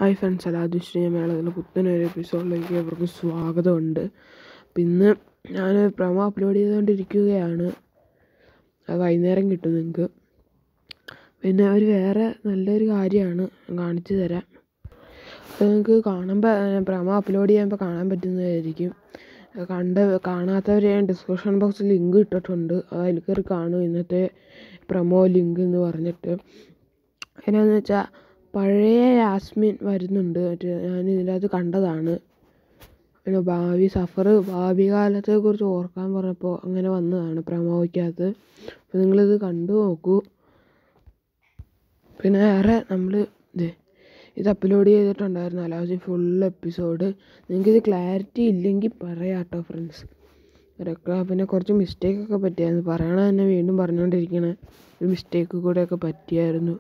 hi friends അലാദുശ്രീ മേളത്തിൻ്റെ പുത്തനൊരു എപ്പിസോഡിലേക്ക് അവർക്ക് സ്വാഗതമുണ്ട് അപ്പം ഇന്ന് ഞാൻ പ്രൊമോ അപ്ലോഡ് ചെയ്തുകൊണ്ടിരിക്കുകയാണ് അത് വൈകുന്നേരം കിട്ടും നിങ്ങൾക്ക് പിന്നെ ഒരു വേറെ നല്ലൊരു കാര്യമാണ് കാണിച്ചു തരാം അപ്പോൾ നിങ്ങൾക്ക് കാണുമ്പോൾ പ്രൊമോ അപ്ലോഡ് ചെയ്യുമ്പോൾ കാണാൻ പറ്റുന്നതായിരിക്കും കണ്ട കാണാത്തവർ ഞാൻ ഡിസ്ക്രിപ്ഷൻ ബോക്സിൽ ലിങ്ക് ഇട്ടിട്ടുണ്ട് അത് അതിൽ കയറി കാണും ഇന്നത്തെ പ്രൊമോ ലിങ്ക് എന്ന് പറഞ്ഞിട്ട് എന്നാന്ന് വെച്ചാൽ പഴയ യാസ്മിൻ വരുന്നുണ്ട് മറ്റേ ഞാൻ ഇതിനകത്ത് കണ്ടതാണ് പിന്നെ ഭാവി സഫർ ഭാവി കാലത്തെക്കുറിച്ച് ഓർക്കാൻ പറഞ്ഞപ്പോൾ അങ്ങനെ വന്നതാണ് പ്രമോയ്ക്കകത്ത് അപ്പോൾ നിങ്ങളിത് കണ്ടു നോക്കൂ പിന്നെ വേറെ നമ്മൾ ഇത് ഇത് അപ്ലോഡ് ചെയ്തിട്ടുണ്ടായിരുന്നു അലാജി ഫുൾ എപ്പിസോഡ് നിങ്ങൾക്കിത് ക്ലാരിറ്റി ഇല്ലെങ്കിൽ പറയാം കേട്ടോ ഫ്രണ്ട്സ് ഇവരൊക്കെ പിന്നെ കുറച്ച് മിസ്റ്റേക്കൊക്കെ പറ്റിയായിരുന്നു പറയണ തന്നെ വീണ്ടും പറഞ്ഞുകൊണ്ടിരിക്കണേ ഒരു മിസ്റ്റേക്ക് കൂടെയൊക്കെ പറ്റിയായിരുന്നു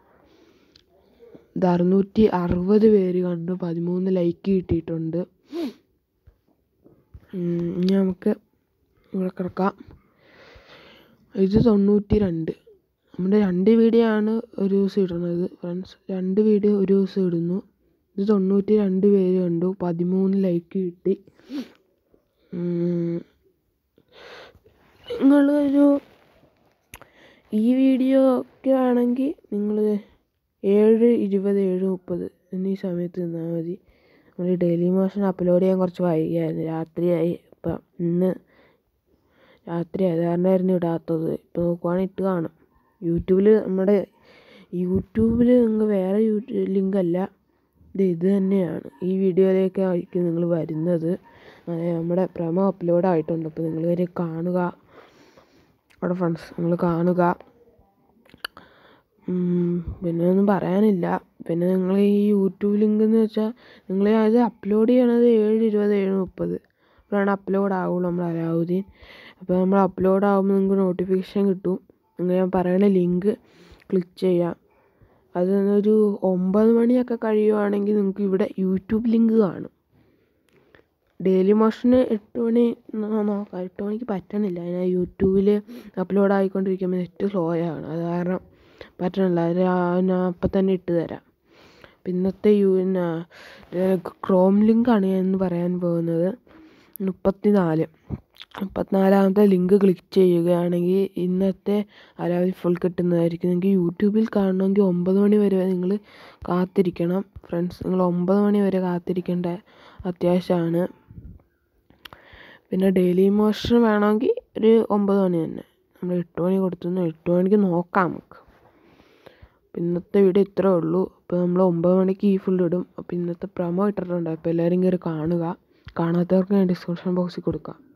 ഇത് അറുന്നൂറ്റി അറുപത് പേര് കണ്ടു പതിമൂന്ന് ലൈക്ക് കിട്ടിയിട്ടുണ്ട് ഇനി നമുക്ക് ഇവിടെ കിടക്കാം ഇത് തൊണ്ണൂറ്റി രണ്ട് നമ്മുടെ രണ്ട് വീഡിയോ ആണ് ഒരു ദിവസം ഇടുന്നത് ഫ്രണ്ട്സ് രണ്ട് വീഡിയോ ഒരു ദിവസം ഇടുന്നു ഇത് തൊണ്ണൂറ്റി രണ്ട് പേര് കണ്ടു പതിമൂന്ന് ലൈക്ക് കിട്ടി നിങ്ങളൊരു ഈ വീഡിയോ ഒക്കെ ആണെങ്കിൽ നിങ്ങൾ ഏഴ് ഇരുപത് ഏഴ് മുപ്പത് എന്നീ സമയത്ത് നിന്നാൽ മതി നമ്മൾ ഡെയിലി മോഷൻ അപ്ലോഡ് ചെയ്യാൻ കുറച്ച് വൈകിയായിരുന്നു രാത്രിയായി ഇപ്പം ഇന്ന് രാത്രി അത് കാരണമായിരുന്നു ഇടാത്തത് ഇപ്പോൾ നോക്കുവാണെങ്കിൽ ഇട്ട് കാണും യൂട്യൂബിൽ നമ്മുടെ യൂട്യൂബിൽ നിങ്ങൾ വേറെ യൂട്യൂബ് ലിങ്ക് അല്ല ഇത് ഇത് തന്നെയാണ് ഈ വീഡിയോയിലേക്കായിരിക്കും നിങ്ങൾ വരുന്നത് നമ്മുടെ പ്രമോ അപ്ലോഡ് ആയിട്ടുണ്ട് അപ്പോൾ നിങ്ങൾ വരെ കാണുക അവിടെ ഫ്രണ്ട്സ് നിങ്ങൾ കാണുക പിന്നെ ഒന്നും പറയാനില്ല പിന്നെ നിങ്ങൾ ഈ യൂട്യൂബ് ലിങ്ക് എന്ന് വെച്ചാൽ നിങ്ങൾ അത് അപ്ലോഡ് ചെയ്യണത് ഏഴ് ഇരുപത് ഏഴ് മുപ്പത് അപ്പോഴാണ് അപ്ലോഡ് ആവുള്ളൂ നമ്മൾ അലാവുദ്ദീൻ അപ്പോൾ നമ്മൾ അപ്ലോഡ് ആകുമ്പോൾ നിങ്ങൾക്ക് നോട്ടിഫിക്കേഷൻ കിട്ടും നിങ്ങൾ ഞാൻ പറയുന്ന ലിങ്ക് ക്ലിക്ക് ചെയ്യാം അത് ഒരു ഒമ്പത് മണിയൊക്കെ കഴിയുവാണെങ്കിൽ നിങ്ങൾക്ക് ഇവിടെ യൂട്യൂബ് ലിങ്ക് കാണും ഡെയിലി മോഷന് എട്ട് മണി നോക്കാം എട്ട് മണിക്ക് പറ്റണില്ല ഞാൻ യൂട്യൂബിൽ അപ്ലോഡ് ആയിക്കൊണ്ടിരിക്കുമ്പോൾ നെറ്റ് സ്ലോ ആണ് അത് കാരണം പറ്റണില്ല അത് ഞാൻ അപ്പം തന്നെ ഇട്ട് തരാം ഇന്നത്തെ യു ക്രോം ലിങ്കാണ് ഞാൻ ഇന്ന് പറയാൻ പോകുന്നത് മുപ്പത്തി നാല് മുപ്പത്തിനാലാമത്തെ ലിങ്ക് ക്ലിക്ക് ചെയ്യുകയാണെങ്കിൽ ഇന്നത്തെ അലാവധി ഫുൾ കിട്ടുന്നതായിരിക്കും നിങ്ങൾക്ക് യൂട്യൂബിൽ കാണണമെങ്കിൽ ഒമ്പത് മണി വരെ നിങ്ങൾ കാത്തിരിക്കണം ഫ്രണ്ട്സ് നിങ്ങൾ ഒമ്പത് മണി വരെ കാത്തിരിക്കേണ്ട അത്യാവശ്യമാണ് പിന്നെ ഡെയിലി മോഷൻ വേണമെങ്കിൽ ഒരു ഒമ്പത് മണി തന്നെ നമ്മൾ എട്ട് മണി കൊടുത്തു എട്ട് മണിക്ക് നോക്കാം നമുക്ക് ഇന്നത്തെ വീഡിയോ ഇത്രേ ഉള്ളൂ അപ്പോൾ നമ്മൾ ഒമ്പത് മണിക്ക് ഈ ഫുൾ ഇടും അപ്പോൾ ഇന്നത്തെ പ്രമോ ഇട്ടിട്ടുണ്ട് അപ്പോൾ എല്ലാവരും കയറി കാണുക കാണാത്തവർക്ക് ഞാൻ ഡിസ്ക്രിപ്ഷൻ ബോക്സിൽ കൊടുക്കാം